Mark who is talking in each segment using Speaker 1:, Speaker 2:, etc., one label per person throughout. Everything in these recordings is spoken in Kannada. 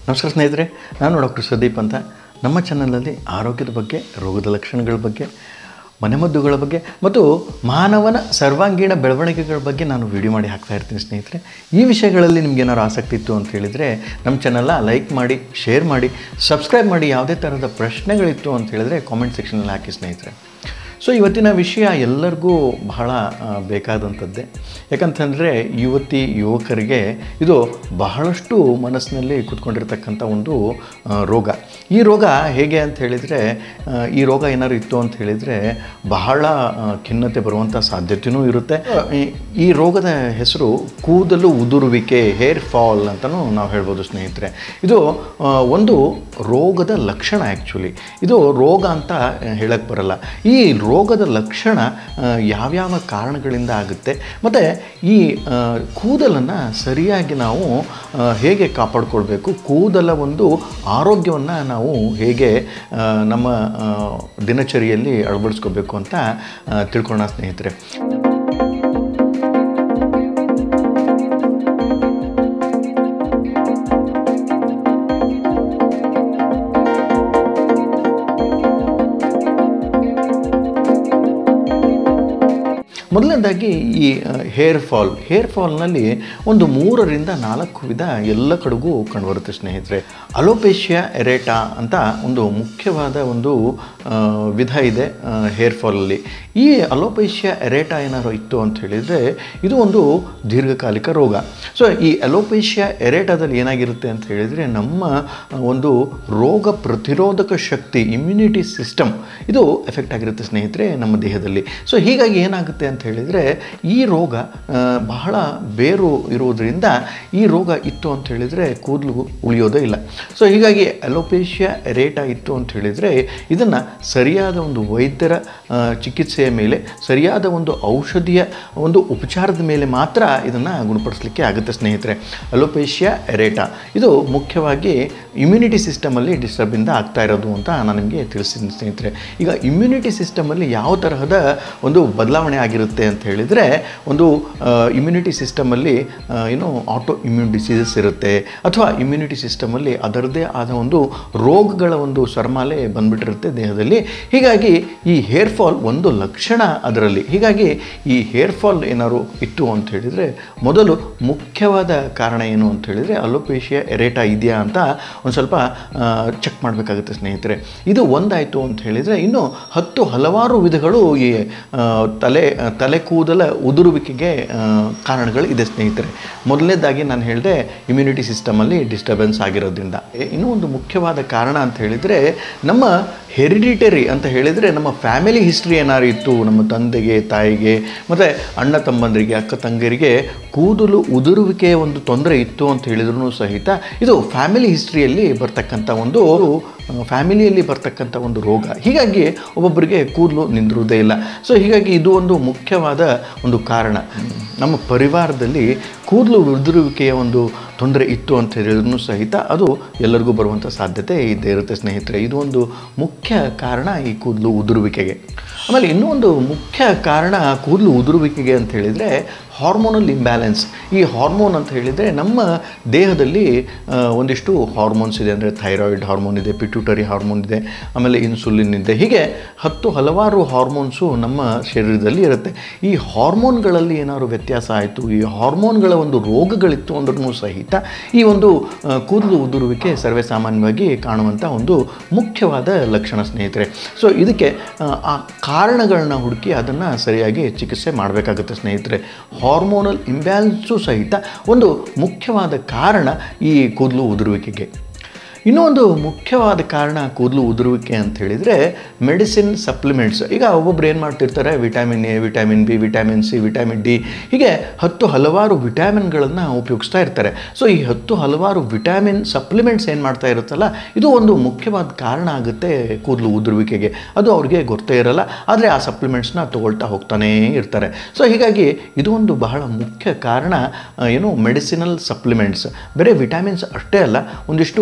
Speaker 1: ನಮಸ್ಕಾರ ಸ್ನೇಹಿತರೆ ನಾನು ಡಾಕ್ಟರ್ ಸುದೀಪ್ ಅಂತ ನಮ್ಮ ಚಾನಲಲ್ಲಿ ಆರೋಗ್ಯದ ಬಗ್ಗೆ ರೋಗದ ಲಕ್ಷಣಗಳ ಬಗ್ಗೆ ಮನೆಮದ್ದುಗಳ ಬಗ್ಗೆ ಮತ್ತು ಮಾನವನ ಸರ್ವಾಂಗೀಣ ಬೆಳವಣಿಗೆಗಳ ಬಗ್ಗೆ ನಾನು ವಿಡಿಯೋ ಮಾಡಿ ಹಾಕ್ತಾ ಇರ್ತೀನಿ ಸ್ನೇಹಿತರೆ ಈ ವಿಷಯಗಳಲ್ಲಿ ನಿಮ್ಗೆ ಏನಾದ್ರು ಆಸಕ್ತಿ ಇತ್ತು ಅಂತ ಹೇಳಿದರೆ ನಮ್ಮ ಚಾನಲ್ನ ಲೈಕ್ ಮಾಡಿ ಶೇರ್ ಮಾಡಿ ಸಬ್ಸ್ಕ್ರೈಬ್ ಮಾಡಿ ಯಾವುದೇ ಥರದ ಪ್ರಶ್ನೆಗಳಿತ್ತು ಅಂತ ಹೇಳಿದ್ರೆ ಕಾಮೆಂಟ್ ಸೆಕ್ಷನಲ್ಲಿ ಹಾಕಿ ಸ್ನೇಹಿತರೆ ಸೊ ಇವತ್ತಿನ ವಿಷಯ ಎಲ್ಲರಿಗೂ ಬಹಳ ಆ, ಬೇಕಾದಂಥದ್ದೇ ಯಾಕಂತಂದರೆ ಯುವತಿ ಯುವಕರಿಗೆ ಇದು ಬಹಳಷ್ಟು ಮನಸ್ಸಿನಲ್ಲಿ ಕೂತ್ಕೊಂಡಿರ್ತಕ್ಕಂಥ ಒಂದು ಆ, ರೋಗ ಈ ರೋಗ ಹೇಗೆ ಅಂತ ಹೇಳಿದರೆ ಆ, ಈ ರೋಗ ಏನಾದ್ರು ಇತ್ತು ಅಂತ ಹೇಳಿದರೆ ಬಹಳ ಆ, ಖಿನ್ನತೆ ಬರುವಂಥ ಸಾಧ್ಯತೆಯೂ ಇರುತ್ತೆ ಈ- ಈ ರೋಗದ ಹೆಸರು ಕೂದಲು ಉದುರುವಿಕೆ ಹೇರ್ ಫಾಲ್ ಅಂತಲೂ ನಾವು ಹೇಳ್ಬೋದು ಸ್ನೇಹಿತರೆ ಇದು ಆ, ಒಂದು ರೋಗದ ಲಕ್ಷಣ ಆ್ಯಕ್ಚುಲಿ ಇದು ರೋಗ ಅಂತ ಹೇಳಕ್ಕೆ ಬರಲ್ಲ ಈ ರೋಗದ ಲಕ್ಷಣ ಆ, ಯಾವ್ಯಾವ ಕಾರಣಗಳಿಂದ ಆಗುತ್ತೆ ಮತ್ತು ಈ ಕೂದಲನ್ನು ಸರಿಯಾಗಿ ನಾವು ಆ, ಹೇಗೆ ಕಾಪಾಡ್ಕೊಳ್ಬೇಕು ಕೂದಲ ಒಂದು ಆರೋಗ್ಯವನ್ನು ನಾವು ಹೇಗೆ ಆ, ನಮ್ಮ ಆ, ದಿನಚರಿಯಲ್ಲಿ ಅಳವಡಿಸ್ಕೋಬೇಕು ಅಂತ ಆ, ತಿಳ್ಕೊಳ್ಳೋಣ ಸ್ನೇಹಿತರೆ ಮೊದಲನೇದಾಗಿ ಈ ಹೇರ್ ಫಾಲ್ ಹೇರ್ ಫಾಲ್ನಲ್ಲಿ ಒಂದು ಮೂರರಿಂದ ನಾಲ್ಕು ವಿಧ ಎಲ್ಲ ಕಡೆಗೂ ಕಂಡುಬರುತ್ತೆ ಸ್ನೇಹಿತರೆ ಅಲೋಪೇಶಿಯಾ ಎರೇಟಾ ಅಂತ ಒಂದು ಮುಖ್ಯವಾದ ಒಂದು ಆ, ವಿಧ ಇದೆ ಹೇರ್ ಫಾಲಲ್ಲಿ ಈ ಅಲೋಪೇಶಿಯಾ ಎರೇಟಾ ಏನಾದ್ರು ಇತ್ತು ಅಂತ ಹೇಳಿದರೆ ಇದು ಒಂದು ದೀರ್ಘಕಾಲಿಕ ರೋಗ ಸೊ ಈ ಅಲೋಪೇಶಿಯಾ ಎರೇಟಾದಲ್ಲಿ ಏನಾಗಿರುತ್ತೆ ಅಂತ ಹೇಳಿದರೆ ನಮ್ಮ ಆ, ಒಂದು ರೋಗ ಪ್ರತಿರೋಧಕ ಶಕ್ತಿ ಇಮ್ಯುನಿಟಿ ಸಿಸ್ಟಮ್ ಇದು ಎಫೆಕ್ಟ್ ಆಗಿರುತ್ತೆ ಸ್ನೇಹಿತರೆ ನಮ್ಮ ದೇಹದಲ್ಲಿ ಸೊ ಹೀಗಾಗಿ ಏನಾಗುತ್ತೆ ಅಂತ ಹೇಳಿದರೆ ಈ ರೋಗ ಆ, ಬಹಳ ಬೇರು ಇರುವುದರಿಂದ ಈ ರೋಗ ಇತ್ತು ಅಂತ ಹೇಳಿದರೆ ಕೂದಲು ಉಳಿಯೋದೇ ಇಲ್ಲ ಸೊ ಹೀಗಾಗಿ ಅಲೋಪೇಶಿಯಾ ಎರೇಟಾ ಇತ್ತು ಅಂತ ಹೇಳಿದರೆ ಇದನ್ನು ಸರಿಯಾದ ಒಂದು ವೈದ್ಯರ ಆ, ಚಿಕಿತ್ಸೆಯ ಮೇಲೆ ಸರಿಯಾದ ಒಂದು ಔಷಧಿಯ ಒಂದು ಉಪಚಾರದ ಮೇಲೆ ಮಾತ್ರ ಇದನ್ನು ಗುಣಪಡಿಸಲಿಕ್ಕೆ ಆಗುತ್ತೆ ಸ್ನೇಹಿತರೆ ಅಲೋಪೇಶಿಯಾ ಎರೇಟಾ ಇದು ಮುಖ್ಯವಾಗಿ ಇಮ್ಯುನಿಟಿ ಸಿಸ್ಟಮಲ್ಲಿ ಡಿಸ್ಟರ್ಬಿಂದ ಆಗ್ತಾ ಇರೋದು ಅಂತ ನಾನು ನಿಮಗೆ ತಿಳಿಸಿದ್ದೀನಿ ಸ್ನೇಹಿತರೆ ಈಗ ಇಮ್ಯುನಿಟಿ ಸಿಸ್ಟಮಲ್ಲಿ ಯಾವ ತರಹದ ಒಂದು ಬದಲಾವಣೆ ಆಗಿರುತ್ತೆ ಅಂತ ಹೇಳಿದರೆ ಒಂದು ಇಮ್ಯುನಿಟಿ ಸಿಸ್ಟಮಲ್ಲಿ ಏನು ಆಟೋ ಇಮ್ಯೂನ್ ಡಿಸೀಸಸ್ ಇರುತ್ತೆ ಅಥವಾ ಇಮ್ಯುನಿಟಿ ಸಿಸ್ಟಮಲ್ಲಿ ಅದರದ್ದೇ ಆದ ಒಂದು ರೋಗಗಳ ಒಂದು ಸರಮಾಲೆ ಬಂದ್ಬಿಟ್ಟಿರುತ್ತೆ ದೇಹದಲ್ಲಿ ಹೀಗಾಗಿ ಈ ಹೇರ್ ಫಾಲ್ ಒಂದು ಲಕ್ಷಣ ಅದರಲ್ಲಿ ಹೀಗಾಗಿ ಈ ಹೇರ್ ಫಾಲ್ ಏನಾದ್ರು ಇತ್ತು ಅಂತ ಹೇಳಿದರೆ ಮೊದಲು ಮುಖ್ಯವಾದ ಕಾರಣ ಏನು ಅಂತ ಹೇಳಿದರೆ ಅಲೋಪೇಶಿಯಾ ಎರೇಟಾ ಇದೆಯಾ ಅಂತ ಒಂದು ಸ್ವಲ್ಪ ಚೆಕ್ ಮಾಡಬೇಕಾಗುತ್ತೆ ಸ್ನೇಹಿತರೆ ಇದು ಒಂದಾಯಿತು ಅಂತ ಹೇಳಿದರೆ ಇನ್ನು ಹತ್ತು ಹಲವಾರು ವಿಧಗಳು ಈ ಆ, ತಲೆ ತಲೆ ಕೂದಲ ಉದುರುವಿಕೆಗೆ ಆ, ಕಾರಣಗಳು ಇದೆ ಸ್ನೇಹಿತರೆ ಮೊದಲನೇದಾಗಿ ನಾನು ಹೇಳಿದೆ ಇಮ್ಯುನಿಟಿ ಸಿಸ್ಟಮಲ್ಲಿ ಡಿಸ್ಟರ್ಬೆನ್ಸ್ ಆಗಿರೋದ್ರಿಂದ ಎ- ಇನ್ನೂ ಒಂದು ಮುಖ್ಯವಾದ ಕಾರಣ ಅಂತ ಹೇಳಿದರೆ ನಮ್ಮ ಹೆರಿಡಿಟರಿ ಅಂತ ಹೇಳಿದರೆ ನಮ್ಮ ಫ್ಯಾಮಿಲಿ ಹಿಸ್ಟ್ರಿ ಏನಾರು ಇತ್ತು ನಮ್ಮ ತಂದೆಗೆ ತಾಯಿಗೆ ಮತ್ತು ಅಣ್ಣ ತಮ್ಮಂದರಿಗೆ ಅಕ್ಕ ತಂಗಿಯರಿಗೆ ಕೂದಲು ಉದುರುವಿಕೆಯ ಒಂದು ತೊಂದರೆ ಇತ್ತು ಅಂತ ಹೇಳಿದ್ರು ಸಹಿತ ಇದು ಫ್ಯಾಮಿಲಿ ಹಿಸ್ಟ್ರಿಯಲ್ಲಿ ಬರ್ತಕ್ಕಂಥ ಒಂದು ಆ, ಫ್ಯಾಮಿಲಿಯಲ್ಲಿ ಬರ್ತಕ್ಕಂಥ ಒಂದು ರೋಗ ಹೀಗಾಗಿ ಒಬ್ಬೊಬ್ಬರಿಗೆ ಕೂದಲು ನಿಂದಿರುವುದೇ ಇಲ್ಲ ಸೊ ಹೀಗಾಗಿ ಇದು ಒಂದು ಮುಖ್ಯವಾದ ಒಂದು ಕಾರಣ ನಮ್ಮ ಪರಿವಾರದಲ್ಲಿ ಕೂದಲು ಉದುರುವಿಕೆಯ ಒಂದು ತೊಂದರೆ ಇತ್ತು ಅಂತ ಹೇಳಿದ್ರು ಸಹಿತ ಅದು ಎಲ್ಲರಿಗೂ ಬರುವಂಥ ಸಾಧ್ಯತೆ ಇದ್ದೇ ಇರುತ್ತೆ ಸ್ನೇಹಿತರೆ ಇದು ಒಂದು ಮುಖ್ಯ ಕಾರಣ ಈ ಕೂದಲು ಉದುರುವಿಕೆಗೆ ಆಮೇಲೆ ಇನ್ನೂ ಒಂದು ಮುಖ್ಯ ಕಾರಣ ಕೂದಲು ಉದುರುವಿಕೆಗೆ ಅಂತ ಹೇಳಿದರೆ ಹಾರ್ಮೋನಲ್ ಇಂಬ್ಯಾಲೆನ್ಸ್ ಈ ಹಾರ್ಮೋನ್ ಅಂತ ಹೇಳಿದರೆ ನಮ್ಮ ದೇಹದಲ್ಲಿ ಆ, ಒಂದಿಷ್ಟು ಹಾರ್ಮೋನ್ಸ್ ಇದೆ ಅಂದರೆ ಥೈರಾಯ್ಡ್ ಹಾರ್ಮೋನ್ ಇದೆ ಪಿಟ್ಯೂಟರಿ ಹಾರ್ಮೋನ್ ಇದೆ ಆಮೇಲೆ ಇನ್ಸುಲಿನ್ ಇದೆ ಹೀಗೆ ಹತ್ತು ಹಲವಾರು ಹಾರ್ಮೋನ್ಸು ನಮ್ಮ ಶರೀರದಲ್ಲಿ ಇರುತ್ತೆ ಈ ಹಾರ್ಮೋನ್ಗಳಲ್ಲಿ ಏನಾದ್ರು ವ್ಯತ್ಯಾಸ ಆಯಿತು ಈ ಹಾರ್ಮೋನ್ಗಳ ಒಂದು ರೋಗಗಳಿತ್ತು ಅಂದ್ರೂ ಸಹಿತ ಈ ಒಂದು ಆ, ಕೂದಲು ಉದುರುವಿಕೆ ಸರ್ವೇ ಸಾಮಾನ್ಯವಾಗಿ ಕಾಣುವಂಥ ಒಂದು ಮುಖ್ಯವಾದ ಲಕ್ಷಣ ಸ್ನೇಹಿತರೆ ಸೊ ಇದಕ್ಕೆ ಆ, ಆ ಕಾರಣಗಳನ್ನ ಹುಡುಕಿ ಅದನ್ನು ಸರಿಯಾಗಿ ಚಿಕಿತ್ಸೆ ಮಾಡಬೇಕಾಗುತ್ತೆ ಸ್ನೇಹಿತರೆ ಹಾರ್ಮೋನಲ್ ಇಂಬ್ಯಾಲೆನ್ಸು ಸಹಿತ ಒಂದು ಮುಖ್ಯವಾದ ಕಾರಣ ಈ ಕೂದಲು ಉದುರುವಿಕೆಗೆ ಇನ್ನೂ ಒಂದು ಮುಖ್ಯವಾದ ಕಾರಣ ಕೂದಲು ಉದುರುವಿಕೆ ಅಂತ ಹೇಳಿದರೆ ಮೆಡಿಸಿನ್ ಸಪ್ಲಿಮೆಂಟ್ಸ್ ಈಗ ಒಬ್ಬೊಬ್ರು ಏನು ಮಾಡ್ತಿರ್ತಾರೆ vitamin A vitamin B vitamin C vitamin D ಹೀಗೆ ಹತ್ತು ಹಲವಾರು ವಿಟಮಿನ್ಗಳನ್ನು ಉಪಯೋಗಿಸ್ತಾ ಇರ್ತಾರೆ ಸೊ ಈ ಹತ್ತು ಹಲವಾರು ವಿಟಮಿನ್ ಸಪ್ಲಿಮೆಂಟ್ಸ್ ಏನು ಮಾಡ್ತಾ ಇರುತ್ತಲ್ಲ ಇದು ಒಂದು ಮುಖ್ಯವಾದ ಕಾರಣ ಆಗುತ್ತೆ ಕೂದಲು ಉದುರುವಿಕೆಗೆ ಅದು ಅವ್ರಿಗೆ ಗೊತ್ತೇ ಇರಲ್ಲ ಆದರೆ ಆ ಸಪ್ಲಿಮೆಂಟ್ಸ್ನ ತಗೊಳ್ತಾ ಹೋಗ್ತಾನೇ ಇರ್ತಾರೆ ಸೊ ಹೀಗಾಗಿ ಇದು ಒಂದು ಬಹಳ ಮುಖ್ಯ ಕಾರಣ ಆ, ಏನು ಮೆಡಿಸಿನಲ್ ಸಪ್ಲಿಮೆಂಟ್ಸ್ ಬೇರೆ ವಿಟಮಿನ್ಸ್ ಅಷ್ಟೇ ಅಲ್ಲ ಒಂದಿಷ್ಟು ಕ್ಯಾಲ್ಶಿಯಂ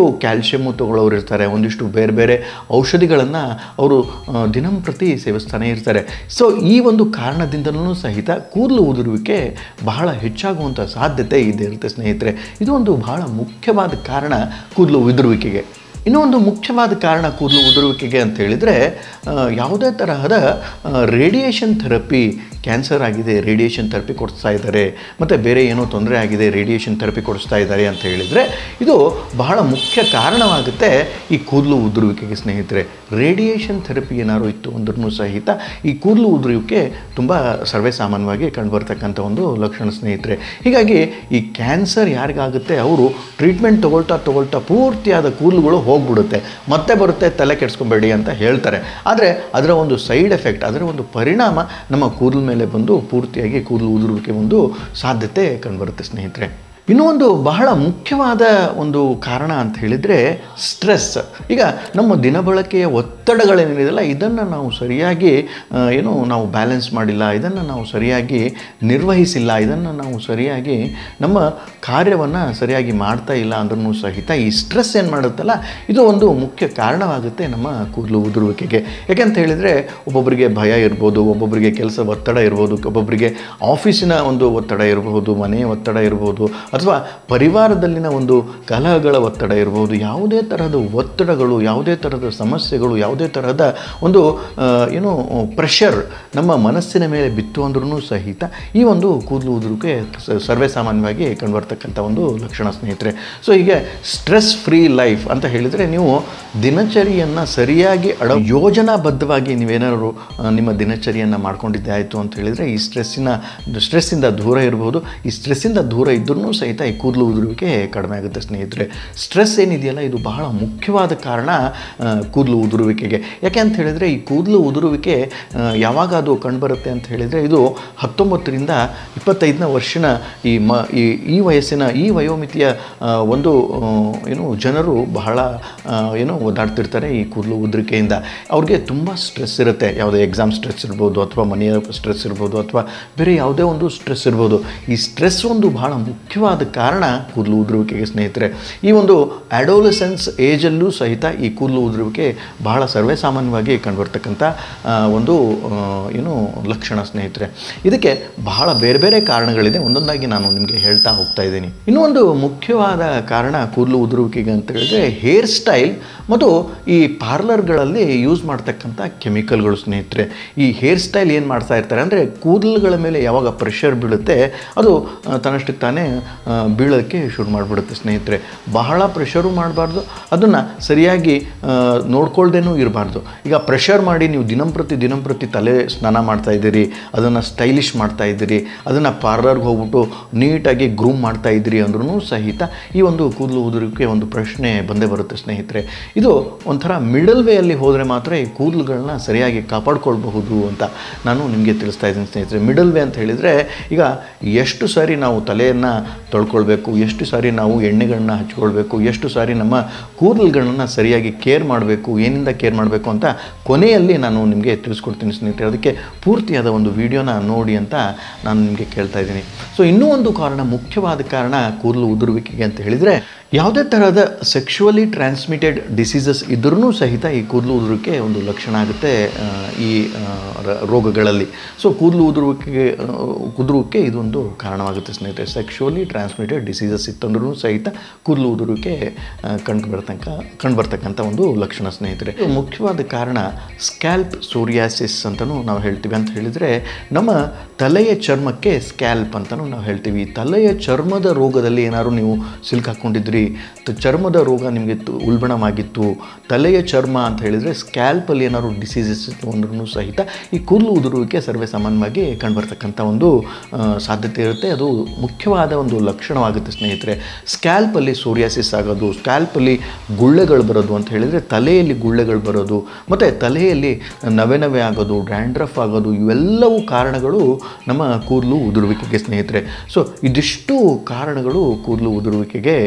Speaker 1: ಕ್ಯಾಲ್ಶಿಯಮ್ಮು ತಗೊಳ್ಳೋರು ಇರ್ತಾರೆ ಒಂದಿಷ್ಟು ಬೇರೆ ಬೇರೆ ಔಷಧಿಗಳನ್ನು ಅವರು ಆ, ದಿನಂಪ್ರತಿ ಸೇವಿಸ್ತಾನೆ ಇರ್ತಾರೆ ಸೊ ಈ ಒಂದು ಕಾರಣದಿಂದಲೂ ಸಹಿತ ಕೂದಲು ಉದುರುವಿಕೆ ಬಹಳ ಹೆಚ್ಚಾಗುವಂಥ ಸಾಧ್ಯತೆ ಇದೆ ಇರುತ್ತೆ ಸ್ನೇಹಿತರೆ ಇದು ಒಂದು ಬಹಳ ಮುಖ್ಯವಾದ ಕಾರಣ ಕೂದಲು ಉದುರುವಿಕೆಗೆ ಇನ್ನೂ ಒಂದು ಮುಖ್ಯವಾದ ಕಾರಣ ಕೂದಲು ಉದುರುವಿಕೆಗೆ ಅಂತ ಹೇಳಿದರೆ ಆ, ಯಾವುದೇ ತರಹದ ರೇಡಿಯೇಷನ್ ಥೆರಪಿ ಕ್ಯಾನ್ಸರ್ ಆಗಿದೆ ರೇಡಿಯೇಷನ್ ಥೆರಪಿ ಕೊಡಿಸ್ತಾ ಇದ್ದಾರೆ ಮತ್ತು ಬೇರೆ ಏನೋ ತೊಂದರೆ ಆಗಿದೆ ರೇಡಿಯೇಷನ್ ಥೆರಪಿ ಕೊಡಿಸ್ತಾ ಇದ್ದಾರೆ ಅಂತ ಹೇಳಿದರೆ ಇದು ಬಹಳ ಮುಖ್ಯ ಕಾರಣವಾಗುತ್ತೆ ಈ ಕೂದಲು ಉದುರುವಿಕೆಗೆ ಸ್ನೇಹಿತರೆ ರೇಡಿಯೇಷನ್ ಥೆರಪಿ ಏನಾದ್ರು ಇತ್ತು ಅಂದ್ರೂ ಸಹಿತ ಈ ಕೂದಲು ಉದುರುವಿಕೆ ತುಂಬ ಸರ್ವೇ ಸಾಮಾನ್ಯವಾಗಿ ಕಂಡುಬರ್ತಕ್ಕಂಥ ಒಂದು ಲಕ್ಷಣ ಸ್ನೇಹಿತರೆ ಹೀಗಾಗಿ ಈ ಕ್ಯಾನ್ಸರ್ ಯಾರಿಗಾಗುತ್ತೆ ಅವರು ಟ್ರೀಟ್ಮೆಂಟ್ ತೊಗೊಳ್ತಾ ತೊಗೊಳ್ತಾ ಪೂರ್ತಿಯಾದ ಕೂದಲುಗಳು ಹೋಗ್ಬಿಡುತ್ತೆ ಮತ್ತೆ ಬರುತ್ತೆ ತಲೆ ಕೆಡಿಸ್ಕೊಬೇಡಿ ಅಂತ ಹೇಳ್ತಾರೆ ಆದರೆ ಅದರ ಒಂದು ಸೈಡ್ ಎಫೆಕ್ಟ್ ಅದರ ಒಂದು ಪರಿಣಾಮ ನಮ್ಮ ಕೂದಲ ಮೇಲೆ ಬಂದು ಪೂರ್ತಿಯಾಗಿ ಕೂದಲು ಉದುರುವಿಕೆ ಒಂದು ಸಾಧ್ಯತೆ ಕಂಡುಬರುತ್ತೆ ಸ್ನೇಹಿತರೆ ಇನ್ನೂ ಒಂದು ಬಹಳ ಮುಖ್ಯವಾದ ಒಂದು ಕಾರಣ ಅಂತ ಹೇಳಿದರೆ ಸ್ಟ್ರೆಸ್ ಈಗ ನಮ್ಮ ದಿನಬಳಕೆಯ ಒತ್ತಡಗಳೇನಿದೆಯಲ್ಲ ಇದನ್ನು ನಾವು ಸರಿಯಾಗಿ ಆ, ಏನು ನಾವು ಬ್ಯಾಲೆನ್ಸ್ ಮಾಡಿಲ್ಲ ಇದನ್ನು ನಾವು ಸರಿಯಾಗಿ ನಿರ್ವಹಿಸಿಲ್ಲ ಇದನ್ನು ನಾವು ಸರಿಯಾಗಿ ನಮ್ಮ ಕಾರ್ಯವನ್ನು ಸರಿಯಾಗಿ ಮಾಡ್ತಾ ಇಲ್ಲ ಅಂದ್ರೂ ಸಹಿತ ಈ ಸ್ಟ್ರೆಸ್ ಏನು ಮಾಡುತ್ತಲ್ಲ ಇದು ಒಂದು ಮುಖ್ಯ ಕಾರಣವಾಗುತ್ತೆ ನಮ್ಮ ಕೂದಲು ಉದುರುವಿಕೆಗೆ ಯಾಕೆಂತ ಹೇಳಿದರೆ ಒಬ್ಬೊಬ್ಬರಿಗೆ ಭಯ ಇರ್ಬೋದು ಒಬ್ಬೊಬ್ಬರಿಗೆ ಕೆಲಸ ಒತ್ತಡ ಇರ್ಬೋದು ಒಬ್ಬೊಬ್ಬರಿಗೆ ಆಫೀಸಿನ ಒಂದು ಒತ್ತಡ ಇರಬಹುದು ಮನೆಯ ಒತ್ತಡ ಇರ್ಬೋದು ಅಥವಾ ಪರಿವಾರದಲ್ಲಿನ ಒಂದು ಕಲಹಗಳ ಒತ್ತಡ ಇರ್ಬೋದು ಯಾವುದೇ ತರಹದ ಒತ್ತಡಗಳು ಯಾವುದೇ ತರಹದ ಸಮಸ್ಯೆಗಳು ಯಾವುದೇ ತರಹದ ಒಂದು ಆ, ಏನು ಪ್ರೆಷರ್ ನಮ್ಮ ಮನಸ್ಸಿನ ಮೇಲೆ ಬಿತ್ತು ಅಂದ್ರೂ ಸಹಿತ ಈ ಒಂದು ಕೂದಲು ಉದುರುವಿಕೆ ಸ- ಸರ್ವೇ ಸಾಮಾನ್ಯವಾಗಿ ಕಂಡುಬರ್ತಕ್ಕಂಥ ಒಂದು ಲಕ್ಷಣ ಸ್ನೇಹಿತರೆ ಸೊ ಹೀಗೆ ಸ್ಟ್ರೆಸ್ ಫ್ರೀ ಲೈಫ್ ಅಂತ ಹೇಳಿದರೆ ನೀವು ದಿನಚರಿಯನ್ನು ಸರಿಯಾಗಿ ಅಡ ಯೋಜನಾಬದ್ಧವಾಗಿ ನೀವೇನಾದ್ರು ಆ, ನಿಮ್ಮ ದಿನಚರಿಯನ್ನು ಮಾಡ್ಕೊಂಡಿದ್ದೆ ಆಯಿತು ಅಂತ ಹೇಳಿದರೆ ಈ ಸ್ಟ್ರೆಸ್ಸಿನ ಸ್ಟ್ರೆಸ್ಸಿಂದ ದೂರ ಇರ್ಬೋದು ಈ ಸ್ಟ್ರೆಸ್ಸಿಂದ ದೂರ ಇದ್ರೂ ಸಹಿತ ಈ ಕೂದಲು ಉದುರುವಿಕೆ ಕಡಿಮೆ ಆಗುತ್ತೆ ಸ್ನೇಹಿತರೆ ಸ್ಟ್ರೆಸ್ ಏನಿದೆಯಲ್ಲ ಇದು ಬಹಳ ಮುಖ್ಯವಾದ ಕಾರಣ ಆ, ಕೂದಲು ಉದುರುವಿಕೆಗೆ ಯಾಕೆ ಅಂತ ಹೇಳಿದರೆ ಈ ಕೂದಲು ಉದುರುವಿಕೆ ಆ, ಯಾವಾಗ ಅದು ಕಂಡುಬರುತ್ತೆ ಅಂತ ಹೇಳಿದರೆ ಇದು ಹತ್ತೊಂಬತ್ತರಿಂದ ಇಪ್ಪತ್ತೈದನೇ ವರ್ಷನ ಈ ಮ ಈ ಈ ವಯಸ್ಸಿನ ಈ ವಯೋಮಿತಿಯ ಆ, ಒಂದು ಆ, ಏನು ಜನರು ಬಹಳ ಆ, ಏನು ಓದಾಡ್ತಿರ್ತಾರೆ ಈ ಕೂದಲು ಉದುರಿಕೆಯಿಂದ ಅವ್ರಿಗೆ ತುಂಬ ಸ್ಟ್ರೆಸ್ ಇರುತ್ತೆ ಯಾವುದೇ ಎಕ್ಸಾಮ್ ಸ್ಟ್ರೆಸ್ ಇರ್ಬೋದು ಅಥವಾ ಮನೆಯ ಸ್ಟ್ರೆಸ್ ಇರ್ಬೋದು ಅಥವಾ ಬೇರೆ ಯಾವುದೇ ಒಂದು ಸ್ಟ್ರೆಸ್ ಇರ್ಬೋದು ಈ ಸ್ಟ್ರೆಸ್ ಒಂದು ಬಹಳ ಮುಖ್ಯವಾದ ಕಾರಣ ಕೂದಲು ಉದುರುವಿಕೆಗೆ ಸ್ನೇಹಿತರೆ ಈ ಒಂದು ಅಡೋಲಸೆನ್ಸ್ ಏಜಲ್ಲೂ ಸಹಿತ ಈ ಕೂದಲು ಉದುರುವಿಕೆ ಬಹಳ ಸರ್ವೇ ಸಾಮಾನ್ಯವಾಗಿ ಕಂಡುಬರ್ತಕ್ಕಂಥ ಆ, ಒಂದು ಆ, ಏನು ಲಕ್ಷಣ ಸ್ನೇಹಿತರೆ ಇದಕ್ಕೆ ಬಹಳ ಬೇರೆ ಬೇರೆ ಕಾರಣಗಳಿದೆ ಒಂದೊಂದಾಗಿ ನಾನು ನಿಮಗೆ ಹೇಳ್ತಾ ಹೋಗ್ತಾ ಇದ್ದೀನಿ ಇನ್ನೂ ಒಂದು ಮುಖ್ಯವಾದ ಕಾರಣ ಕೂದಲು ಉದುರುವಿಕೆಗೆ ಅಂತ ಹೇಳಿದ್ರೆ ಹೇರ್ ಸ್ಟೈಲ್ ಮತ್ತು ಈ ಪಾರ್ಲರ್ಗಳಲ್ಲಿ ಯೂಸ್ ಮಾಡ್ತಕ್ಕಂಥ ಕೆಮಿಕಲ್ಗಳು ಸ್ನೇಹಿತರೆ ಈ ಹೇರ್ ಸ್ಟೈಲ್ ಏನು ಮಾಡ್ತಾ ಇರ್ತಾರೆ ಅಂದರೆ ಕೂದಲುಗಳ ಮೇಲೆ ಯಾವಾಗ ಪ್ರೆಷರ್ ಬೀಳುತ್ತೆ ಅದು ಆ, ತನ್ನಷ್ಟಕ್ಕೆ ತಾನೇ ಆ, ಬೀಳೋಕ್ಕೆ ಶುರು ಮಾಡಿಬಿಡುತ್ತೆ ಸ್ನೇಹಿತರೆ ಬಹಳ ಪ್ರೆಷರು ಮಾಡಬಾರ್ದು ಅದನ್ನು ಸರಿಯಾಗಿ ಆ, ನೋಡ್ಕೊಳ್ದೇನೂ ಇರಬಾರ್ದು ಈಗ ಪ್ರೆಷರ್ ಮಾಡಿ ನೀವು ದಿನಂಪ್ರತಿ ದಿನಂಪ್ರತಿ ತಲೆ ಸ್ನಾನ ಮಾಡ್ತಾ ಇದ್ದೀರಿ ಅದನ್ನು ಸ್ಟೈಲಿಶ್ ಮಾಡ್ತಾ ಇದ್ದೀರಿ ಅದನ್ನು ಪಾರ್ಲರ್ಗೆ ಹೋಗ್ಬಿಟ್ಟು ನೀಟಾಗಿ ಗ್ರೂಮ್ ಮಾಡ್ತಾ ಇದ್ದೀರಿ ಅಂದ್ರೂ ಸಹಿತ ಈ ಒಂದು ಕೂದಲು ಉದುರಿಕೆ ಒಂದು ಪ್ರಶ್ನೆ ಬಂದೇ ಬರುತ್ತೆ ಸ್ನೇಹಿತರೆ ಇದು ಒಂಥರ ಮಿಡಲ್ ವೇಯಲ್ಲಿ ಹೋದರೆ ಮಾತ್ರ ಈ ಕೂದಲುಗಳನ್ನ ಸರಿಯಾಗಿ ಕಾಪಾಡ್ಕೊಳ್ಬಹುದು ಅಂತ ನಾನು ನಿಮಗೆ ತಿಳಿಸ್ತಾ ಇದ್ದೀನಿ ಸ್ನೇಹಿತರೆ ಮಿಡಲ್ ವೇ ಅಂತ ಹೇಳಿದರೆ ಈಗ ಎಷ್ಟು ಸಾರಿ ನಾವು ತಲೆಯನ್ನು ತೊಳ್ಕೊಳ್ಬೇಕು ಎಷ್ಟು ಸಾರಿ ನಾವು ಎಣ್ಣೆಗಳನ್ನ ಹಚ್ಕೊಳ್ಬೇಕು ಎಷ್ಟು ಸಾರಿ ನಮ್ಮ ಕೂದಲುಗಳನ್ನ ಸರಿಯಾಗಿ ಕೇರ್ ಮಾಡಬೇಕು ಏನಿಂದ ಕೇರ್ ಮಾಡಬೇಕು ಅಂತ ಕೊನೆಯಲ್ಲಿ ನಾನು ನಿಮಗೆ ತಿಳಿಸ್ಕೊಡ್ತೀನಿ ಸ್ನೇಹಿತರೆ ಅದಕ್ಕೆ ಪೂರ್ತಿಯಾದ ಒಂದು ವಿಡಿಯೋನ ನೋಡಿ ಅಂತ ನಾನು ನಿಮಗೆ ಕೇಳ್ತಾ ಇದ್ದೀನಿ ಸೊ ಇನ್ನೂ ಒಂದು ಕಾರಣ ಮುಖ್ಯವಾದ ಕಾರಣ ಕೂದಲು ಉದುರುವಿಕೆಗೆ ಅಂತ ಹೇಳಿದರೆ ಯಾವುದೇ ತರಹದ ಸೆಕ್ಷುವಲಿ ಟ್ರಾನ್ಸ್ಮಿಟೆಡ್ ಡಿಸೀಸಸ್ ಇದ್ರೂ ಸಹಿತ ಈ ಕೂದಲು ಉದುರುವಿಕೆ ಒಂದು ಲಕ್ಷಣ ಆಗುತ್ತೆ ಆ, ಈ ಆ, ರ- ರೋಗಗಳಲ್ಲಿ ಸೊ ಕೂದಲು ಉದುರುವಿಕೆಗೆ ಆ, ಉದುರುವಿಕೆ ಇದೊಂದು ಕಾರಣವಾಗುತ್ತೆ ಸ್ನೇಹಿತರೆ ಸೆಕ್ಷುವಲಿ ಟ್ರಾನ್ಸ್ಮಿಟೆಡ್ ಡಿಸೀಸಸ್ ಇತ್ತಂದ್ರೂ ಸಹಿತ ಕೂದಲು ಉದುರುವಿಕೆ ಕಂಡು ಬರ್ತಕ್ಕ ಕಂಡು ಬರ್ತಕ್ಕಂಥ ಒಂದು ಲಕ್ಷಣ ಸ್ನೇಹಿತರೆ ಇದು ಮುಖ್ಯವಾದ ಕಾರಣ ಸ್ಕ್ಯಾಲ್ಪ್ ಸೋರಿಯಾಸಿಸ್ ಅಂತಲೂ ನಾವು ಹೇಳ್ತೀವಿ ಅಂತ ಹೇಳಿದರೆ ನಮ್ಮ ತಲೆಯ ಚರ್ಮಕ್ಕೆ ಸ್ಕ್ಯಾಲ್ಪ್ ಅಂತಲೂ ನಾವು ಹೇಳ್ತೀವಿ ತಲೆಯ ಚರ್ಮದ ರೋಗದಲ್ಲಿ ಏನಾದ್ರು ನೀವು ಸಿಲ್ಕಾಕೊಂಡಿದ್ರಿ ತ- ಚರ್ಮದ ರೋಗ ನಿಮಗೆ ತು- ಉಲ್ಬಣವಾಗಿತ್ತು ತಲೆಯ ಚರ್ಮ ಅಂತ ಹೇಳಿದರೆ ಸ್ಕ್ಯಾಲ್ಪಲ್ಲಿ ಏನಾದ್ರು ಡಿಸೀಸಸ್ ಇತ್ತು ಅಂದ್ರೂ ಸಹಿತ ಈ ಕೂದಲು ಉದುರುವಿಕೆ ಸರ್ವೇ ಸಾಮಾನ್ಯವಾಗಿ ಕಂಡುಬರ್ತಕ್ಕಂಥ ಒಂದು ಆ, ಸಾಧ್ಯತೆ ಇರುತ್ತೆ ಅದು ಮುಖ್ಯವಾದ ಒಂದು ಲಕ್ಷಣವಾಗುತ್ತೆ ಸ್ನೇಹಿತರೆ ಸ್ಕ್ಯಾಲ್ಪಲ್ಲಿ ಸೋರಿಯಾಸಿಸ್ ಆಗೋದು ಸ್ಕ್ಯಾಲ್ಪಲ್ಲಿ ಗುಳ್ಳೆಗಳು ಬರೋದು ಅಂತ ಹೇಳಿದರೆ ತಲೆಯಲ್ಲಿ ಗುಳ್ಳೆಗಳು ಬರೋದು ಮತ್ತು ತಲೆಯಲ್ಲಿ ನವೆ ನವೆ ಆಗೋದು ಡ್ಯಾಂಡ್ರಫ್ ಆಗೋದು ಇವೆಲ್ಲವೂ ಕಾರಣಗಳು ನಮ್ಮ ಕೂದಲು ಉದುರುವಿಕೆಗೆ ಸ್ನೇಹಿತರೆ ಸೊ ಇದಿಷ್ಟು ಕಾರಣಗಳು ಕೂದಲು ಉದುರುವಿಕೆಗೆ ಆ,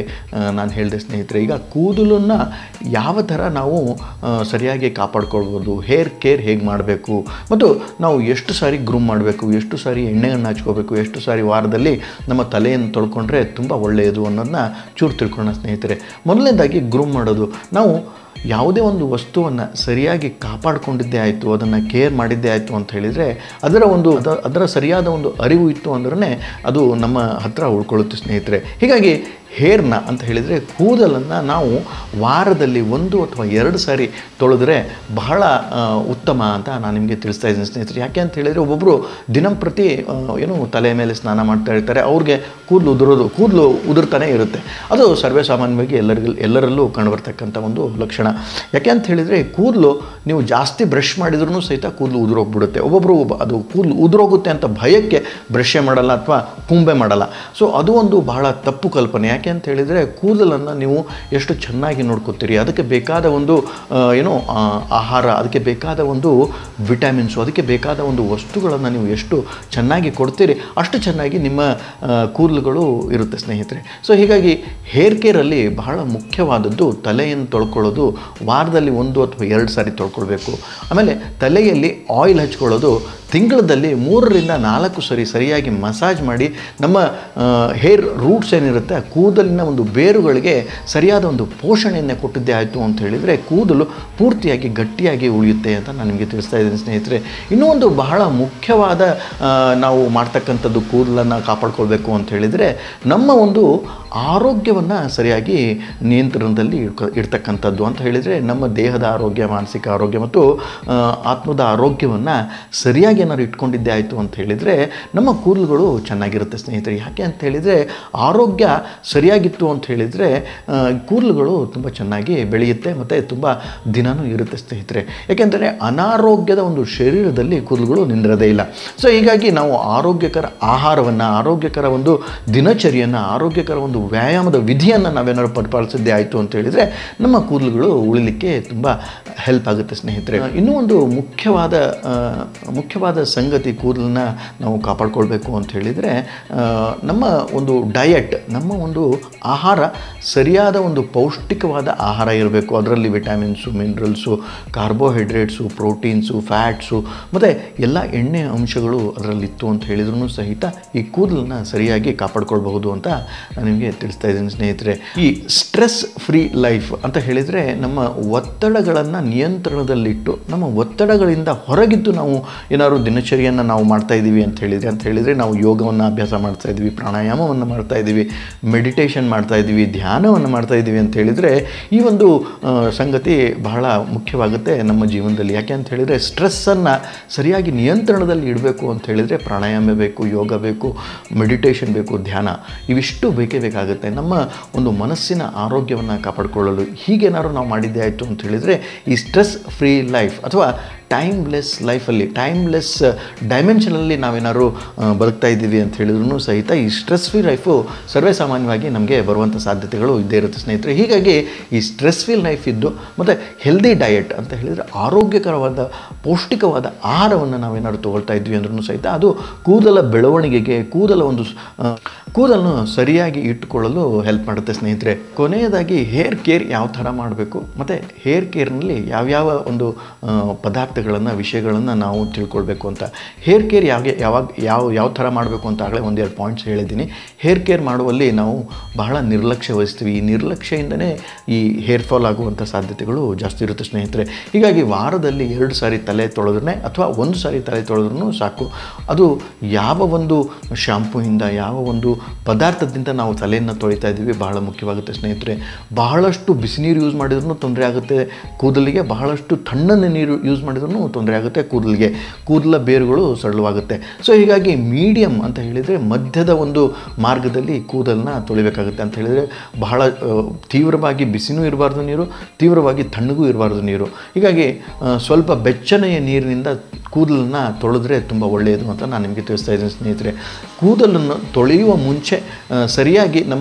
Speaker 1: ನಾನು ಹೇಳಿದೆ ಸ್ನೇಹಿತರೆ ಈಗ ಕೂದಲನ್ನು ಯಾವ ಥರ ನಾವು ಆ, ಸರಿಯಾಗಿ ಕಾಪಾಡ್ಕೊಳ್ಬೋದು ಹೇರ್ ಕೇರ್ ಹೇಗೆ ಮಾಡಬೇಕು ಮತ್ತು ನಾವು ಎಷ್ಟು ಸಾರಿ ಗ್ರೂಮ್ ಮಾಡಬೇಕು ಎಷ್ಟು ಸಾರಿ ಎಣ್ಣೆಯನ್ನು ಹಚ್ಕೋಬೇಕು ಎಷ್ಟು ಸಾರಿ ವಾರದಲ್ಲಿ ನಮ್ಮ ತಲೆಯನ್ನು ತೊಳ್ಕೊಂಡ್ರೆ ತುಂಬ ಒಳ್ಳೆಯದು ಅನ್ನೋದನ್ನ ಚೂರು ತಿಳ್ಕೊಳ್ಳೋಣ ಸ್ನೇಹಿತರೆ ಮೊದಲನೇದಾಗಿ ಗ್ರೂಮ್ ಮಾಡೋದು ನಾವು ಯಾವುದೇ ಒಂದು ವಸ್ತುವನ್ನು ಸರಿಯಾಗಿ ಕಾಪಾಡಿಕೊಂಡಿದ್ದೇ ಆಯಿತು ಅದನ್ನು ಕೇರ್ ಮಾಡಿದ್ದೇ ಆಯಿತು ಅಂತ ಹೇಳಿದರೆ ಅದರ ಒಂದು ಅದ- ಅದರ ಸರಿಯಾದ ಒಂದು ಅರಿವು ಇತ್ತು ಅಂದ್ರೆ ಅದು ನಮ್ಮ ಹತ್ರ ಉಳ್ಕೊಳ್ಳುತ್ತೆ ಸ್ನೇಹಿತರೆ ಹೀಗಾಗಿ ಹೇರ್ನ ಅಂತ ಹೇಳಿದರೆ ಕೂದಲನ್ನು ನಾವು ವಾರದಲ್ಲಿ ಒಂದು ಅಥವಾ ಎರಡು ಸಾರಿ ತೊಳೆದ್ರೆ ಬಹಳ ಆ, ಉತ್ತಮ ಅಂತ ನಾನು ನಿಮಗೆ ತಿಳಿಸ್ತಾ ಇದ್ದೀನಿ ಸ್ನೇಹಿತರೆ ಯಾಕೆ ಅಂತ ಹೇಳಿದರೆ ಒಬ್ಬೊಬ್ಬರು ದಿನಂಪ್ರತಿ ಆ, ಏನು ತಲೆ ಮೇಲೆ ಸ್ನಾನ ಮಾಡ್ತಾ ಇರ್ತಾರೆ ಅವ್ರಿಗೆ ಕೂದಲು ಉದುರೋದು ಕೂದಲು ಉದುರ್ತಾನೆ ಇರುತ್ತೆ ಅದು ಸರ್ವೇ ಸಾಮಾನ್ಯವಾಗಿ ಎಲ್ಲರಿಗೂ ಎಲ್ಲರಲ್ಲೂ ಕಂಡುಬರ್ತಕ್ಕಂಥ ಒಂದು ಲಕ್ಷಣ ಯಾಕೆ ಅಂತ ಹೇಳಿದರೆ ಕೂದಲು ನೀವು ಜಾಸ್ತಿ ಬ್ರಷ್ ಮಾಡಿದ್ರೂ ಸಹಿತ ಕೂದಲು ಉದುರೋಗ್ಬಿಡುತ್ತೆ ಒಬ್ಬೊಬ್ಬರು ಒಬ್ಬ- ಅದು ಕೂದಲು ಉದುರೋಗುತ್ತೆ ಅಂತ ಭಯಕ್ಕೆ ಬ್ರಷೇ ಮಾಡಲ್ಲ ಅಥವಾ ಕುಂಬೆ ಮಾಡಲ್ಲ ಸೊ ಅದು ಒಂದು ಬಹಳ ತಪ್ಪು ಕಲ್ಪನೆ ಯಾಕೆ ಅಂತ ಹೇಳಿದರೆ ಕೂದಲನ್ನು ನೀವು ಎಷ್ಟು ಚೆನ್ನಾಗಿ ನೋಡ್ಕೋತೀರಿ ಅದಕ್ಕೆ ಬೇಕಾದ ಒಂದು ಆ, ಏನು ಆ, ಆಹಾರ ಅದಕ್ಕೆ ಬೇಕಾದ ಒಂದು ವಿಟಮಿನ್ಸು ಅದಕ್ಕೆ ಬೇಕಾದ ಒಂದು ವಸ್ತುಗಳನ್ನು ನೀವು ಎಷ್ಟು ಚೆನ್ನಾಗಿ ಕೊಡ್ತೀರಿ ಅಷ್ಟು ಚೆನ್ನಾಗಿ ನಿಮ್ಮ ಆ, ಕೂದಲುಗಳು ಇರುತ್ತೆ ಸ್ನೇಹಿತರೆ ಸೊ ಹೀಗಾಗಿ ಹೇರ್ ಕೇರಲ್ಲಿ ಬಹಳ ಮುಖ್ಯವಾದದ್ದು ತಲೆಯನ್ನು ತೊಳ್ಕೊಳ್ಳೋದು ವಾರದಲ್ಲಿ ಒಂದು ಅಥವಾ ಎರಡು ಸಾರಿ ತೊಳ್ಕೊಳ್ಬೇಕು ಆಮೇಲೆ ತಲೆಯಲ್ಲಿ ಆಯಿಲ್ ಹಚ್ಕೊಳ್ಳೋದು ತಿಂಗಳದಲ್ಲಿ ಮೂರರಿಂದ ನಾಲ್ಕು ಸರಿ ಸರಿಯಾಗಿ ಮಸಾಜ್ ಮಾಡಿ ನಮ್ಮ ಹೇರ್ ರೂಟ್ಸ್ ಏನಿರುತ್ತೆ ಆ ಕೂದಲಿನ ಒಂದು ಬೇರುಗಳಿಗೆ ಸರಿಯಾದ ಒಂದು ಪೋಷಣೆಯನ್ನು ಕೊಟ್ಟಿದ್ದೇ ಆಯಿತು ಅಂತ ಹೇಳಿದರೆ ಕೂದಲು ಪೂರ್ತಿಯಾಗಿ ಗಟ್ಟಿಯಾಗಿ ಉಳಿಯುತ್ತೆ ಅಂತ ನಾನು ನಿಮಗೆ ತಿಳಿಸ್ತಾ ಇದ್ದೀನಿ ಸ್ನೇಹಿತರೆ ಇನ್ನೂ ಒಂದು ಬಹಳ ಮುಖ್ಯವಾದ ಆ, ನಾವು ಮಾಡ್ತಕ್ಕಂಥದ್ದು ಕೂದಲನ್ನು ಕಾಪಾಡ್ಕೊಳ್ಬೇಕು ಅಂತ ಹೇಳಿದರೆ ನಮ್ಮ ಒಂದು ಆರೋಗ್ಯವನ್ನು ಸರಿಯಾಗಿ ನಿಯಂತ್ರಣದಲ್ಲಿ ಇಡ್ಕ ಇಡ್ತಕ್ಕಂಥದ್ದು ಅಂತ ಹೇಳಿದರೆ ನಮ್ಮ ದೇಹದ ಆರೋಗ್ಯ ಮಾನಸಿಕ ಆರೋಗ್ಯ ಮತ್ತು ಆ, ಆತ್ಮದ ಆರೋಗ್ಯವನ್ನು ಸರಿಯಾಗಿ ಏನಾದ್ರು ಇಟ್ಕೊಂಡಿದ್ದೇ ಆಯಿತು ಅಂತ ಹೇಳಿದರೆ ನಮ್ಮ ಕೂದಲುಗಳು ಚೆನ್ನಾಗಿರುತ್ತೆ ಸ್ನೇಹಿತರೆ ಯಾಕೆ ಅಂತ ಹೇಳಿದರೆ ಆರೋಗ್ಯ ಸರಿಯಾಗಿತ್ತು ಅಂತ ಹೇಳಿದರೆ ಆ, ಕೂದಲುಗಳು ತುಂಬ ಚೆನ್ನಾಗಿ ಬೆಳೆಯುತ್ತೆ ಮತ್ತು ತುಂಬ ದಿನವೂ ಇರುತ್ತೆ ಸ್ನೇಹಿತರೆ ಯಾಕೆಂದರೆ ಅನಾರೋಗ್ಯದ ಒಂದು ಶರೀರದಲ್ಲಿ ಕೂದಲುಗಳು ನಿಂದಿರೋದೇ ಇಲ್ಲ ಸೊ ಹೀಗಾಗಿ ನಾವು ಆರೋಗ್ಯಕರ ಆಹಾರವನ್ನು ಆರೋಗ್ಯಕರ ಒಂದು ದಿನಚರಿಯನ್ನು ಆರೋಗ್ಯಕರ ಒಂದು ವ್ಯಾಯಾಮದ ವಿಧಿಯನ್ನು ನಾವೇನಾದ್ರು ಪರಿಪಾಲಿಸಿದ್ದೇ ಆಯಿತು ಅಂತ ಹೇಳಿದರೆ ನಮ್ಮ ಕೂದಲುಗಳು ಉಳಿಲಿಕ್ಕೆ ತುಂಬ ಹೆಲ್ಪ್ ಆಗುತ್ತೆ ಸ್ನೇಹಿತರೆ ಇನ್ನೂ ಒಂದು ಮುಖ್ಯವಾದ ಆ, ಮುಖ್ಯವಾದ ಸಂಗತಿ ಕೂದಲನ್ನ ನಾವು ಕಾಪಾಡ್ಕೊಳ್ಬೇಕು ಅಂತ ಹೇಳಿದರೆ ಆ, ನಮ್ಮ ಒಂದು ಡಯಟ್ ನಮ್ಮ ಒಂದು ಆಹಾರ ಸರಿಯಾದ ಒಂದು ಪೌಷ್ಟಿಕವಾದ ಆಹಾರ ಇರಬೇಕು ಅದರಲ್ಲಿ vitamins minerals carbohydrates proteins fats ಮತ್ತು ಎಲ್ಲ ಎಣ್ಣೆ ಅಂಶಗಳು ಅದರಲ್ಲಿತ್ತು ಅಂತ ಹೇಳಿದ್ರೂ ಸಹಿತ ಈ ಕೂದಲನ್ನ ಸರಿಯಾಗಿ ಕಾಪಾಡ್ಕೊಳ್ಬಹುದು ಅಂತ ನಾನು ನಿಮಗೆ ತಿಳಿಸ್ತಾ ಇದ್ದೀನಿ ಸ್ನೇಹಿತರೆ ಈ ಸ್ಟ್ರೆಸ್ ಫ್ರೀ ಲೈಫ್ ಅಂತ ಹೇಳಿದರೆ ನಮ್ಮ ಒತ್ತಡಗಳನ್ನು ನಿಯಂತ್ರಣದಲ್ಲಿಟ್ಟು ನಮ್ಮ ಒತ್ತಡಗಳಿಂದ ಹೊರಗಿದ್ದು ನಾವು ಏನಾದ್ರು ದಿನಚರಿಯನ್ನು ನಾವು ಮಾಡ್ತಾ ಇದ್ದೀವಿ ಅಂತ ಹೇಳಿದರೆ ಅಂತ ಹೇಳಿದರೆ ನಾವು ಯೋಗವನ್ನು ಅಭ್ಯಾಸ ಮಾಡ್ತಾ ಇದ್ದೀವಿ ಪ್ರಾಣಾಯಾಮವನ್ನು ಮಾಡ್ತಾ ಇದ್ದೀವಿ ಮೆಡಿಟೇಷನ್ ಮಾಡ್ತಾ ಇದ್ದೀವಿ ಧ್ಯಾನವನ್ನು ಮಾಡ್ತಾ ಇದ್ದೀವಿ ಅಂತ ಹೇಳಿದರೆ ಈ ಒಂದು ಆ, ಸಂಗತಿ ಬಹಳ ಮುಖ್ಯವಾಗುತ್ತೆ ನಮ್ಮ ಜೀವನದಲ್ಲಿ ಯಾಕೆ ಅಂತ ಹೇಳಿದರೆ ಸ್ಟ್ರೆಸ್ಸನ್ನು ಸರಿಯಾಗಿ ನಿಯಂತ್ರಣದಲ್ಲಿ ಇಡಬೇಕು ಅಂತ ಹೇಳಿದರೆ ಪ್ರಾಣಾಯಾಮ ಬೇಕು ಯೋಗ ಬೇಕು ಮೆಡಿಟೇಷನ್ ಬೇಕು ಧ್ಯಾನ ಇವಿಷ್ಟು ಬೇಕೇ ಬೇಕಾಗುತ್ತೆ ನಮ್ಮ ಒಂದು ಮನಸ್ಸಿನ ಆರೋಗ್ಯವನ್ನು ಕಾಪಾಡಿಕೊಳ್ಳಲು ಹೀಗೇನಾದ್ರು ನಾವು ಮಾಡಿದ್ದೇ ಆಯಿತು ಅಂತ ಹೇಳಿದರೆ ಈ ಸ್ಟ್ರೆಸ್ ಫ್ರೀ ಲೈಫ್ ಅಥವಾ ಟೈಮ್ಲೆಸ್ ಲೈಫಲ್ಲಿ ಟೈಮ್ಲೆಸ್ ಡೈಮೆನ್ಷನಲ್ಲಿ ನಾವೇನಾದ್ರು ಆ, ಬದುಕ್ತಾ ಇದ್ದೀವಿ ಅಂತ ಹೇಳಿದ್ರು ಸಹಿತ ಈ ಸ್ಟ್ರೆಸ್ ಫ್ರೀ ಲೈಫು ಸರ್ವೇ ಸಾಮಾನ್ಯವಾಗಿ ನಮಗೆ ಬರುವಂಥ ಸಾಧ್ಯತೆಗಳು ಇದ್ದೇ ಇರುತ್ತೆ ಸ್ನೇಹಿತರೆ ಹೀಗಾಗಿ ಈ ಸ್ಟ್ರೆಸ್ ಫ್ರೀ ಲೈಫ್ ಇದ್ದು ಮತ್ತು ಹೆಲ್ದಿ ಡಯಟ್ ಅಂತ ಹೇಳಿದರೆ ಆರೋಗ್ಯಕರವಾದ ಪೌಷ್ಟಿಕವಾದ ಆಹಾರವನ್ನು ನಾವೇನಾದ್ರು ತೊಗೊಳ್ತಾ ಇದ್ವಿ ಅಂದ್ರೂ ಸಹಿತ ಅದು ಕೂದಲ ಬೆಳವಣಿಗೆಗೆ ಕೂದಲ ಒಂದು ಸ್- ಆ, ಕೂದಲನ್ನು ಸರಿಯಾಗಿ ಇಟ್ಟುಕೊಳ್ಳಲು ಹೆಲ್ಪ್ ಮಾಡುತ್ತೆ ಸ್ನೇಹಿತರೆ ಕೊನೆಯದಾಗಿ ಹೇರ್ ಕೇರ್ ಯಾವ ಥರ ಮಾಡಬೇಕು ಮತ್ತು ಹೇರ್ ಕೇರ್ನಲ್ಲಿ ಯಾವ್ಯಾವ ಒಂದು ಪದಾರ್ಥಗಳನ್ನು ವಿಷಯಗಳನ್ನು ನಾವು ತಿಳ್ಕೊಳ್ಬೇಕು ಅಂತ ಹೇರ್ ಕೇರ್ ಯಾವ ಯಾವಾಗ ಯಾವ ಯಾವ ಥರ ಮಾಡಬೇಕು ಅಂತ ಆಗಲೇ ಒಂದೆರಡು ಪಾಯಿಂಟ್ಸ್ ಹೇಳಿದ್ದೀನಿ ಹೇರ್ ಕೇರ್ ಮಾಡುವಲ್ಲಿ ನಾವು ಬಹಳ ನಿರ್ಲಕ್ಷ್ಯ ವಹಿಸ್ತೀವಿ ಈ ನಿರ್ಲಕ್ಷ್ಯದಿಂದನೇ ಈ ಹೇರ್ ಫಾಲ್ ಆಗುವಂಥ ಸಾಧ್ಯತೆಗಳು ಜಾಸ್ತಿ ಇರುತ್ತೆ ಸ್ನೇಹಿತರೆ ಹೀಗಾಗಿ ವಾರದಲ್ಲಿ ಎರಡು ಸಾರಿ ತಲೆ ತೊಳೆದ್ರೆ ಅಥವಾ ಒಂದು ಸಾರಿ ತಲೆ ತೊಳೆದ್ರೂ ಸಾಕು ಅದು ಯಾವ ಒಂದು ಶಾಂಪೂಯಿಂದ ಯಾವ ಒಂದು ಪದಾರ್ಥದಿಂದ ನಾವು ತಲೆಯನ್ನು ತೊಳಿತಾ ಇದ್ದೀವಿ ಬಹಳ ಮುಖ್ಯವಾಗುತ್ತೆ ಸ್ನೇಹಿತರೆ ಬಹಳಷ್ಟು ಬಿಸಿ ನೀರು ಯೂಸ್ ಮಾಡಿದ್ರೂ ತೊಂದರೆ ಆಗುತ್ತೆ ಕೂದಲಿಗೆ ಬಹಳಷ್ಟು ತಣ್ಣನೆ ನೀರು ಯೂಸ್ ಮಾಡಿದ್ರೂ ತೊಂದರೆ ಆಗುತ್ತೆ ಕೂದಲಿಗೆ ಕೂದಲ ಬೇರುಗಳು ಸರಳವಾಗುತ್ತೆ ಸೊ ಹೀಗಾಗಿ ಮೀಡಿಯಮ್ ಅಂತ ಹೇಳಿದರೆ ಮಧ್ಯದ ಒಂದು ಮಾರ್ಗದಲ್ಲಿ ಕೂದಲನ್ನ ತೊಳಿಬೇಕಾಗುತ್ತೆ ಅಂತ ಹೇಳಿದರೆ ಬಹಳ ಆ, ತೀವ್ರವಾಗಿ ಬಿಸಿನೂ ಇರಬಾರ್ದು ನೀರು ತೀವ್ರವಾಗಿ ತಣ್ಣಗೂ ಇರಬಾರ್ದು ನೀರು ಹೀಗಾಗಿ ಆ, ಸ್ವಲ್ಪ ಬೆಚ್ಚನೆಯ ನೀರಿನಿಂದ ಕೂದಲನ್ನು ತೊಳೆದ್ರೆ ತುಂಬ ಒಳ್ಳೆಯದು ಅಂತ ನಾನು ನಿಮಗೆ ತಿಳಿಸ್ತಾ ಇದ್ದೀನಿ ಸ್ನೇಹಿತರೆ ಕೂದಲನ್ನು ತೊಳೆಯುವ ಮುಂಚೆ ಆ, ಸರಿಯಾಗಿ ನಮ್ಮ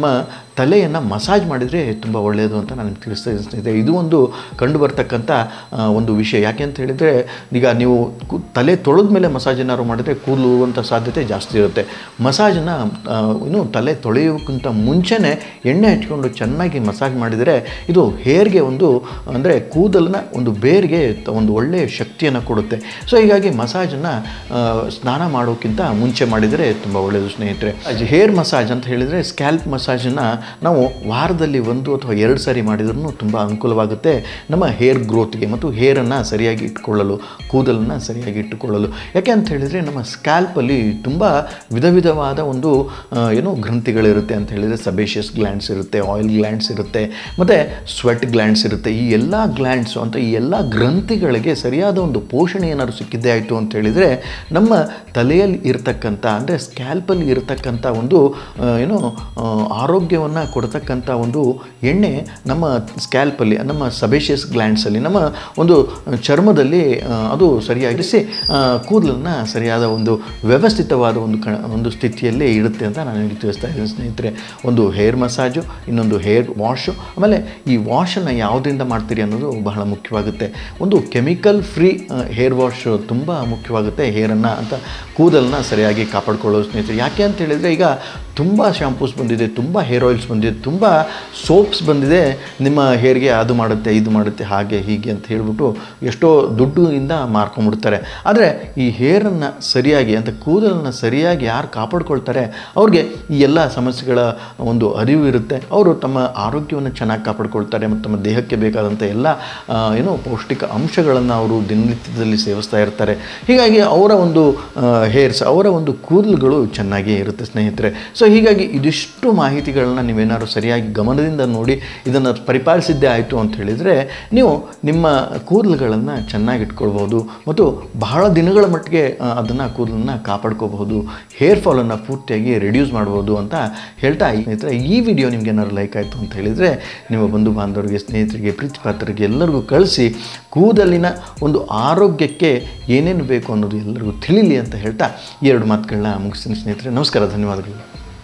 Speaker 1: ತಲೆಯನ್ನು ಮಸಾಜ್ ಮಾಡಿದರೆ ತುಂಬ ಒಳ್ಳೆಯದು ಅಂತ ನಾನು ತಿಳಿಸ್ತಾ ಇದ್ದೀನಿ ಸ್ನೇಹಿತರೆ ಇದು ಒಂದು ಕಂಡು ಬರ್ತಕ್ಕಂಥ ಆ, ಒಂದು ವಿಷಯ ಯಾಕೆ ಅಂತ ಹೇಳಿದರೆ ಈಗ ನೀವು ಕು- ತಲೆ ತೊಳೆದ ಮೇಲೆ ಮಸಾಜ್ ಏನಾದ್ರು ಮಾಡಿದರೆ ಕೂದಲು ಉರುವಂಥ ಸಾಧ್ಯತೆ ಜಾಸ್ತಿ ಇರುತ್ತೆ ಮಸಾಜನ್ನು ಇನ್ನು ತಲೆ ತೊಳೆಯೋಕ್ಕಿಂತ ಮುಂಚೆನೇ ಎಣ್ಣೆ ಹಚ್ಕೊಂಡು ಚೆನ್ನಾಗಿ ಮಸಾಜ್ ಮಾಡಿದರೆ ಇದು ಹೇರ್ಗೆ ಒಂದು ಅಂದರೆ ಕೂದಲಿನ ಒಂದು ಬೇರ್ಗೆ ತ- ಒಂದು ಒಳ್ಳೆಯ ಶಕ್ತಿಯನ್ನು ಕೊಡುತ್ತೆ ಸೊ ಹೀಗಾಗಿ ಮಸಾಜನ್ನು ಸ್ನಾನ ಮಾಡೋಕ್ಕಿಂತ ಮುಂಚೆ ಮಾಡಿದರೆ ತುಂಬ ಒಳ್ಳೆಯದು ಸ್ನೇಹಿತರೆ ಹೇರ್ ಮಸಾಜ್ ಅಂತ ಹೇಳಿದರೆ ಸ್ಕ್ಯಾಲ್ಪ್ ಮಸಾಜನ್ನು ನಾವು ವಾರದಲ್ಲಿ ಒಂದು ಅಥವಾ ಎರಡು ಸಾರಿ ಮಾಡಿದ್ರೂ ತುಂಬ ಅನುಕೂಲವಾಗುತ್ತೆ ನಮ್ಮ ಹೇರ್ ಗ್ರೋತ್ಗೆ ಮತ್ತು ಹೇರನ್ನು ಸರಿಯಾಗಿ ಇಟ್ಕೊಳ್ಳಲು ಕೂದಲನ್ನು ಸರಿಯಾಗಿ ಇಟ್ಟುಕೊಳ್ಳಲು ಯಾಕೆ ಅಂತ ಹೇಳಿದರೆ ನಮ್ಮ ಸ್ಕ್ಯಾಲ್ಪಲ್ಲಿ ತುಂಬ ವಿಧ ವಿಧವಾದ ಒಂದು ಆ, ಏನು ಗ್ರಂಥಿಗಳಿರುತ್ತೆ ಅಂತ ಹೇಳಿದರೆ ಸಬೇಷಿಯಸ್ ಗ್ಲ್ಯಾಂಡ್ಸ್ ಇರುತ್ತೆ ಆಯಿಲ್ ಗ್ಲ್ಯಾಂಡ್ಸ್ ಇರುತ್ತೆ ಮತ್ತು ಸ್ವೆಟ್ ಗ್ಲ್ಯಾಂಡ್ಸ್ ಇರುತ್ತೆ ಈ ಎಲ್ಲ ಗ್ಲ್ಯಾಂಡ್ಸು ಅಂತ ಈ ಎಲ್ಲ ಗ್ರಂಥಿಗಳಿಗೆ ಸರಿಯಾದ ಒಂದು ಪೋಷಣೆ ಏನಾದ್ರು ಸಿಕ್ಕಿದ್ದೇ ಆಯಿತು ಅಂತ ಹೇಳಿದರೆ ನಮ್ಮ ತಲೆಯಲ್ಲಿ ಇರತಕ್ಕಂಥ ಅಂದರೆ ಸ್ಕ್ಯಾಲ್ಪಲ್ಲಿ ಇರತಕ್ಕಂಥ ಒಂದು ಆ, ಏನು ಆರೋಗ್ಯವನ್ನು ಕೊಡ್ತಕ್ಕಂಥ ಒಂದು ಎಣ್ಣೆ ನಮ್ಮ ಸ್ಕ್ಯಾಲ್ಪಲ್ಲಿ ನಮ್ಮ ಸಬೇಷಿಯಸ್ ಗ್ಲ್ಯಾಂಡ್ಸಲ್ಲಿ ನಮ್ಮ ಒಂದು ಚರ್ಮದಲ್ಲಿ ಆ, ಅದು ಸರಿಯಾಗಿಸಿ ಕೂದಲನ್ನು ಸರಿಯಾದ ಒಂದು ವ್ಯವಸ್ಥಿತವಾದ ಒಂದು ಕ ಒಂದು ಸ್ಥಿತಿಯಲ್ಲೇ ಇಡುತ್ತೆ ಅಂತ ನಾನು ನಿಮಗೆ ತಿಳಿಸ್ತಾ ಇದ್ದೀನಿ ಸ್ನೇಹಿತರೆ ಒಂದು ಹೇರ್ ಮಸಾಜು ಇನ್ನೊಂದು ಹೇರ್ ವಾಶು ಆಮೇಲೆ ಈ ವಾಶನ್ನು ಯಾವುದರಿಂದ ಮಾಡ್ತೀರಿ ಅನ್ನೋದು ಬಹಳ ಮುಖ್ಯವಾಗುತ್ತೆ ಒಂದು ಕೆಮಿಕಲ್ ಫ್ರೀ ಹೇರ್ ವಾಶ್ ತುಂಬ ಮುಖ್ಯವಾಗುತ್ತೆ ಹೇರನ್ನು ಅಂತ ಕೂದಲನ್ನ ಸರಿಯಾಗಿ ಕಾಪಾಡ್ಕೊಳ್ಳೋದು ಸ್ನೇಹಿತರೆ ಯಾಕೆ ಅಂತ ಹೇಳಿದರೆ ಈಗ ತುಂಬ ಶಾಂಪೂಸ್ ಬಂದಿದೆ ತುಂಬ ಹೇರ್ ಆಯಿಲ್ಸ್ ಬಂದಿದೆ ತುಂಬ ಸೋಪ್ಸ್ ಬಂದಿದೆ ನಿಮ್ಮ ಹೇರ್ಗೆ ಅದು ಮಾಡುತ್ತೆ ಇದು ಮಾಡುತ್ತೆ ಹಾಗೆ ಹೀಗೆ ಅಂತ ಹೇಳ್ಬಿಟ್ಟು ಎಷ್ಟೋ ದುಡ್ಡಿಂದ ಮಾರ್ಕೊಂಡ್ಬಿಡ್ತಾರೆ ಆದರೆ ಈ ಹೇರನ್ನು ಸರಿಯಾಗಿ ಅಂತ ಕೂದಲನ್ನು ಸರಿಯಾಗಿ ಯಾರು ಕಾಪಾಡ್ಕೊಳ್ತಾರೆ ಅವ್ರಿಗೆ ಈ ಎಲ್ಲ ಸಮಸ್ಯೆಗಳ ಒಂದು ಅರಿವು ಇರುತ್ತೆ ಅವರು ತಮ್ಮ ಆರೋಗ್ಯವನ್ನು ಚೆನ್ನಾಗಿ ಕಾಪಾಡ್ಕೊಳ್ತಾರೆ ಮತ್ತು ತಮ್ಮ ದೇಹಕ್ಕೆ ಬೇಕಾದಂಥ ಎಲ್ಲ ಆ, ಏನು ಪೌಷ್ಟಿಕ ಅಂಶಗಳನ್ನು ಅವರು ದಿನನಿತ್ಯದಲ್ಲಿ ಸೇವಿಸ್ತಾ ಇರ್ತಾರೆ ಹೀಗಾಗಿ ಅವರ ಒಂದು ಹೇರ್ಸ್ ಅವರ ಒಂದು ಕೂದಲುಗಳು ಚೆನ್ನಾಗೇ ಇರುತ್ತೆ ಸ್ನೇಹಿತರೆ ಸೊ ಹೀಗಾಗಿ ಇದಿಷ್ಟು ಮಾಹಿತಿಗಳನ್ನ ನೀವೇನಾದ್ರು ಸರಿಯಾಗಿ ಗಮನದಿಂದ ನೋಡಿ ಇದನ್ನು ಪರಿಪಾಲಿಸಿದ್ದೇ ಆಯಿತು ಅಂತ ಹೇಳಿದರೆ ನೀವು ನಿಮ್ಮ ಕೂದಲುಗಳನ್ನು ಚೆನ್ನಾಗಿ ಇಟ್ಕೊಳ್ಬೋದು ಮತ್ತು ಬಹಳ ದಿನಗಳ ಮಟ್ಟಿಗೆ ಅದನ್ನು ಕೂದಲನ್ನು ಕಾಪಾಡ್ಕೋಬಹುದು ಹೇರ್ ಫಾಲನ್ನು ಪೂರ್ತಿಯಾಗಿ ರಿಡ್ಯೂಸ್ ಮಾಡ್ಬೋದು ಅಂತ ಹೇಳ್ತಾ ಸ್ನೇಹಿತರೆ ಈ ವಿಡಿಯೋ ನಿಮ್ಗೆ ಏನಾದ್ರು ಲೈಕ್ ಆಯಿತು ಅಂತ ಹೇಳಿದರೆ ನಿಮ್ಮ ಬಂಧು ಬಾಂಧವರಿಗೆ ಸ್ನೇಹಿತರಿಗೆ ಪ್ರೀತಿ ಪಾತ್ರರಿಗೆ ಎಲ್ಲರಿಗೂ ಕಳಿಸಿ ಕೂದಲಿನ ಒಂದು ಆರೋಗ್ಯಕ್ಕೆ ಏನೇನು ಬೇಕು ಅನ್ನೋದು ಎಲ್ಲರಿಗೂ ತಿಳಿಲಿ ಅಂತ ಹೇಳ್ತಾ ಈ ಎರಡು ಮಾತುಗಳನ್ನ ಮುಗಿಸ್ತೀನಿ ಸ್ನೇಹಿತರೆ ನಮಸ್ಕಾರ ಧನ್ಯವಾದಗಳು